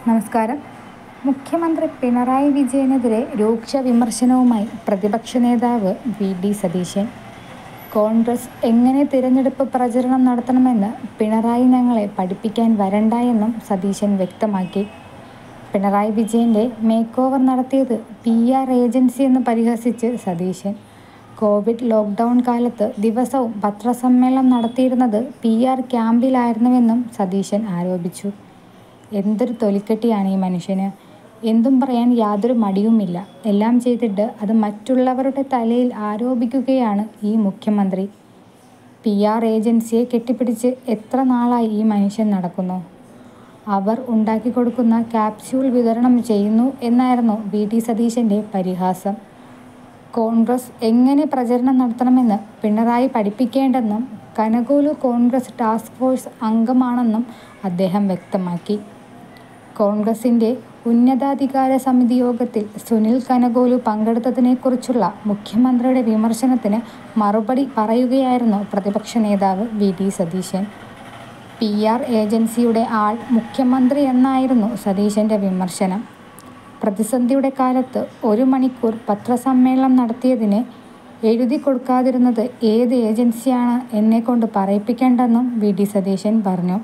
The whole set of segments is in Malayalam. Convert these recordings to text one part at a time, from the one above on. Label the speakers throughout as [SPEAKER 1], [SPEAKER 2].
[SPEAKER 1] നമസ്കാരം മുഖ്യമന്ത്രി പിണറായി വിജയനെതിരെ രൂക്ഷ വിമർശനവുമായി പ്രതിപക്ഷ നേതാവ് വി ഡി സതീശൻ കോൺഗ്രസ് എങ്ങനെ തിരഞ്ഞെടുപ്പ് പ്രചരണം നടത്തണമെന്ന് പിണറായി ഞങ്ങളെ പഠിപ്പിക്കാൻ വരണ്ട എന്നും സതീശൻ വ്യക്തമാക്കി പിണറായി വിജയൻ്റെ മേക്ക് ഓവർ നടത്തിയത് പി ആർ ഏജൻസി എന്ന് പരിഹസിച്ച് സതീശൻ കോവിഡ് ലോക്ക്ഡൗൺ കാലത്ത് ദിവസവും പത്രസമ്മേളനം നടത്തിയിരുന്നത് പി ആർ ക്യാമ്പിലായിരുന്നുവെന്നും സതീശൻ ആരോപിച്ചു എന്തൊരു തൊലിക്കെട്ടിയാണ് ഈ മനുഷ്യന് എന്തും പറയാൻ യാതൊരു മടിയുമില്ല എല്ലാം ചെയ്തിട്ട് അത് മറ്റുള്ളവരുടെ തലയിൽ ആരോപിക്കുകയാണ് ഈ മുഖ്യമന്ത്രി പി ആർ ഏജൻസിയെ കെട്ടിപ്പിടിച്ച് എത്ര നാളായി ഈ മനുഷ്യൻ നടക്കുന്നു അവർ ഉണ്ടാക്കി കൊടുക്കുന്ന ക്യാപ്സ്യൂൾ വിതരണം ചെയ്യുന്നു എന്നായിരുന്നു വി ഡി സതീശൻ്റെ പരിഹാസം കോൺഗ്രസ് എങ്ങനെ പ്രചരണം നടത്തണമെന്ന് പിണറായി പഠിപ്പിക്കേണ്ടെന്നും കനകോലു കോൺഗ്രസ് ടാസ്ക് ഫോഴ്സ് അംഗമാണെന്നും അദ്ദേഹം വ്യക്തമാക്കി കോൺഗ്രസിൻ്റെ ഉന്നതാധികാര സമിതി യോഗത്തിൽ സുനിൽ കനകോലു പങ്കെടുത്തതിനെക്കുറിച്ചുള്ള മുഖ്യമന്ത്രിയുടെ വിമർശനത്തിന് മറുപടി പറയുകയായിരുന്നു പ്രതിപക്ഷ നേതാവ് V D Satheesan P R ഏജൻസിയുടെ ആൾ മുഖ്യമന്ത്രി എന്നായിരുന്നു സതീശൻ്റെ വിമർശനം പ്രതിസന്ധിയുടെ കാലത്ത് ഒരു മണിക്കൂർ പത്രസമ്മേളനം നടത്തിയതിന് എഴുതി കൊടുക്കാതിരുന്നത് ഏത് ഏജൻസിയാണ് എന്നെക്കൊണ്ട് പറയിപ്പിക്കേണ്ടെന്നും വി ഡി സതീശൻ പറഞ്ഞു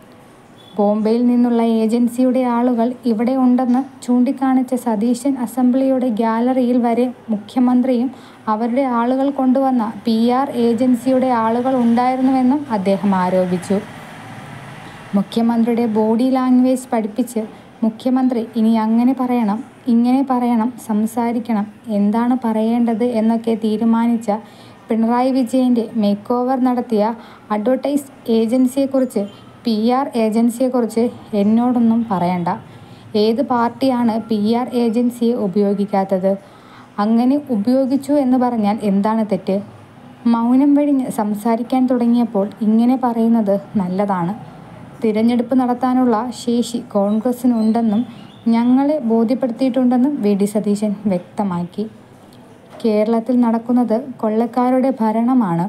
[SPEAKER 1] ബോംബെയിൽ നിന്നുള്ള ഏജൻസിയുടെ ആളുകൾ ഇവിടെ ഉണ്ടെന്ന് ചൂണ്ടിക്കാണിച്ച സതീശൻ അസംബ്ലിയുടെ ഗ്യാലറിയിൽ വരെ മുഖ്യമന്ത്രിയും അവരുടെ ആളുകൾ കൊണ്ടുവന്ന പി ആർ ഏജൻസിയുടെ ആളുകൾ ഉണ്ടായിരുന്നുവെന്നും അദ്ദേഹം ആരോപിച്ചു മുഖ്യമന്ത്രിയുടെ ബോഡി ലാംഗ്വേജ് പഠിപ്പിച്ച് മുഖ്യമന്ത്രി ഇനി അങ്ങനെ പറയണം ഇങ്ങനെ പറയണം സംസാരിക്കണം എന്താണ് പറയേണ്ടത് എന്നൊക്കെ തീരുമാനിച്ച പിണറായി വിജയൻ്റെ മേക്ക് ഓവർ നടത്തിയ അഡ്വർടൈസ് ഏജൻസിയെക്കുറിച്ച് പി ആർ ഏജൻസിയെക്കുറിച്ച് എന്നോടൊന്നും പറയണ്ട ഏത് പാർട്ടിയാണ് പി ആർ ഏജൻസിയെ ഉപയോഗിക്കാത്തത് അങ്ങനെ ഉപയോഗിച്ചു എന്ന് പറഞ്ഞാൽ എന്താണ് തെറ്റ് മൗനം വെടിഞ്ഞ് സംസാരിക്കാൻ തുടങ്ങിയപ്പോൾ ഇങ്ങനെ പറയുന്നത് നല്ലതാണ് തിരഞ്ഞെടുപ്പ് നടത്താനുള്ള ശേഷി കോൺഗ്രസിനുണ്ടെന്നും ഞങ്ങളെ ബോധ്യപ്പെടുത്തിയിട്ടുണ്ടെന്നും വി ഡി സതീശൻ വ്യക്തമാക്കി കേരളത്തിൽ നടക്കുന്നത് കൊള്ളക്കാരുടെ ഭരണമാണ്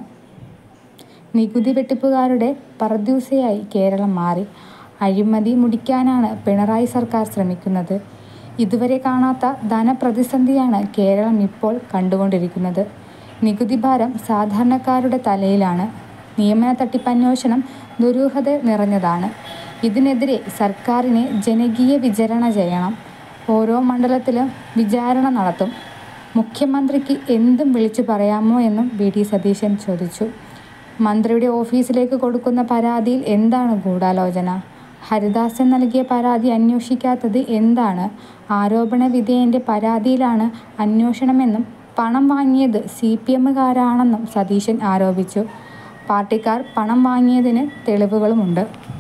[SPEAKER 1] നികുതി വെട്ടിപ്പുകാരുടെ പർദ്യൂസയായി കേരളം മാറി അഴിമതി മുടിക്കാനാണ് പിണറായി സർക്കാർ ശ്രമിക്കുന്നത് ഇതുവരെ കാണാത്ത ധനപ്രതിസന്ധിയാണ് കേരളം ഇപ്പോൾ കണ്ടുകൊണ്ടിരിക്കുന്നത് നികുതി ഭാരം സാധാരണക്കാരുടെ തലയിലാണ് നിയമന തട്ടിപ്പന്വേഷണം ദുരൂഹത നിറഞ്ഞതാണ് ഇതിനെതിരെ സർക്കാരിനെ ജനകീയ വിചാരണ ചെയ്യണം ഓരോ മണ്ഡലത്തിലും വിചാരണ നടത്തും മുഖ്യമന്ത്രിക്ക് എന്തും വിളിച്ചു പറയാമോ എന്നും വി ഡി സതീശൻ ചോദിച്ചു മന്ത്രിയുടെ ഓഫീസിലേക്ക് കൊടുക്കുന്ന പരാതിയിൽ എന്താണ് ഗൂഢാലോചന ഹരിദാസൻ നൽകിയ പരാതി അന്വേഷിക്കാത്തത് എന്താണ് ആരോപണ വിധേയൻ്റെ പരാതിയിലാണ് അന്വേഷണമെന്നും പണം വാങ്ങിയത് സി പി എമ്മുകാരാണെന്നും സതീശൻ ആരോപിച്ചു പാർട്ടിക്കാർ പണം വാങ്ങിയതിന് തെളിവുകളുമുണ്ട്